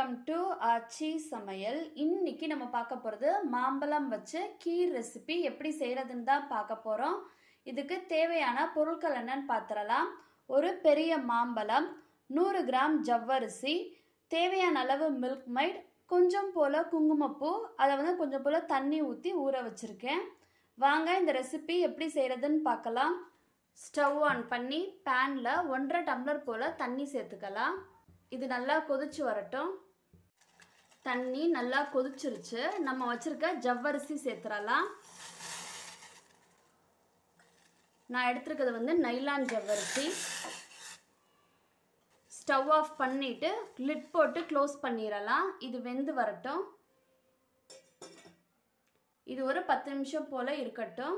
welcome to ஆச்சி சமையல் இன்னைக்கு நம்ம பார்க்க போகிறது மாம்பழம் வச்சு கீர் ரெசிபி எப்படி செய்கிறதுன்னு தான் பார்க்க போகிறோம் இதுக்கு தேவையான பொருட்கள் என்னன்னு பார்த்துடலாம் ஒரு பெரிய மாம்பழம் நூறு கிராம் ஜவ்வரிசி தேவையான அளவு மில்க் மைட் கொஞ்சம் போல் குங்குமப்பூ அதை வந்து கொஞ்சம் போல் தண்ணி ஊற்றி ஊற வச்சுருக்கேன் வாங்க இந்த ரெசிபி எப்படி செய்கிறதுன்னு பார்க்கலாம் ஸ்டவ் ஆன் பண்ணி பேனில் ஒன்றரை டம்ளர் போல் தண்ணி சேர்த்துக்கலாம் இது நல்லா கொதிச்சு வரட்டும் தண்ணி நல்லா கொதிச்சிருச்சு நம்ம வச்சுருக்க ஜவ்வரிசி சேர்த்துடலாம் நான் எடுத்துருக்கிறது வந்து நைலான் ஜவ்வரிசி ஸ்டவ் ஆஃப் பண்ணிவிட்டு லிட் போட்டு க்ளோஸ் பண்ணிடலாம் இது வெந்து வரட்டும் இது ஒரு பத்து நிமிஷம் போல் இருக்கட்டும்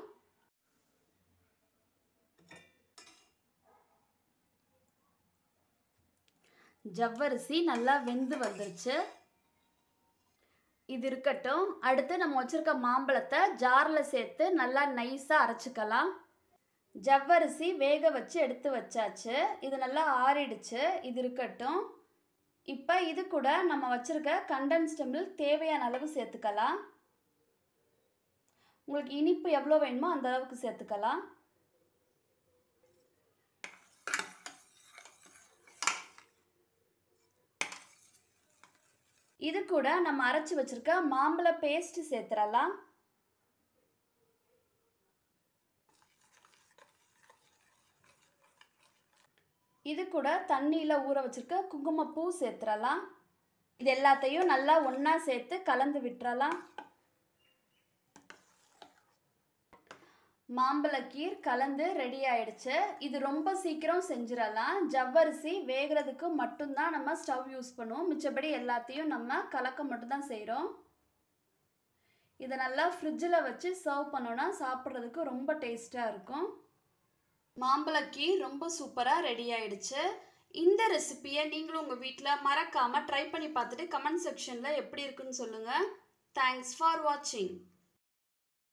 ஜவ்வரிசி நல்லா வெந்து வந்துருச்சு இது இருக்கட்டும் அடுத்து நம்ம வச்சுருக்க மாம்பழத்தை ஜாரில் சேர்த்து நல்லா நைஸாக அரைச்சிக்கலாம் ஜவ்வரிசி வேக வச்சு எடுத்து வச்சாச்சு இது நல்லா ஆறிடுச்சு இது இருக்கட்டும் இப்போ இது கூட நம்ம வச்சுருக்க கண்டென்ஸ்டு மில்க் தேவையான அளவு சேர்த்துக்கலாம் உங்களுக்கு இனிப்பு எவ்வளோ வேணுமோ அந்த அளவுக்கு சேர்த்துக்கலாம் இது கூட நம்ம அரைச்சி வச்சிருக்க மாம்பழ பேஸ்ட் சேர்த்துடலாம் இது கூட தண்ணியில் ஊற வச்சிருக்க குங்குமப்பூ சேர்த்துடலாம் இது எல்லாத்தையும் நல்லா ஒன்றா சேர்த்து கலந்து விட்டுறலாம் மாம்பழக்கீர் கலந்து ரெடி ஆயிடுச்சு இது ரொம்ப சீக்கிரம் செஞ்சிடலாம் ஜவ்வரிசி வேகிறதுக்கு மட்டும்தான் நம்ம ஸ்டவ் யூஸ் பண்ணுவோம் மிச்சபடி எல்லாத்தையும் நம்ம கலக்க மட்டும்தான் செய்கிறோம் இதை நல்லா ஃப்ரிட்ஜில் வச்சு சர்வ் பண்ணோன்னா சாப்பிட்றதுக்கு ரொம்ப டேஸ்ட்டாக இருக்கும் மாம்பழக்கீர் ரொம்ப சூப்பராக ரெடி ஆயிடுச்சு இந்த ரெசிப்பியை நீங்களும் உங்கள் வீட்டில் மறக்காமல் ட்ரை பண்ணி பார்த்துட்டு கமெண்ட் செக்ஷனில் எப்படி இருக்குன்னு சொல்லுங்கள் தேங்க்ஸ் ஃபார் வாட்சிங்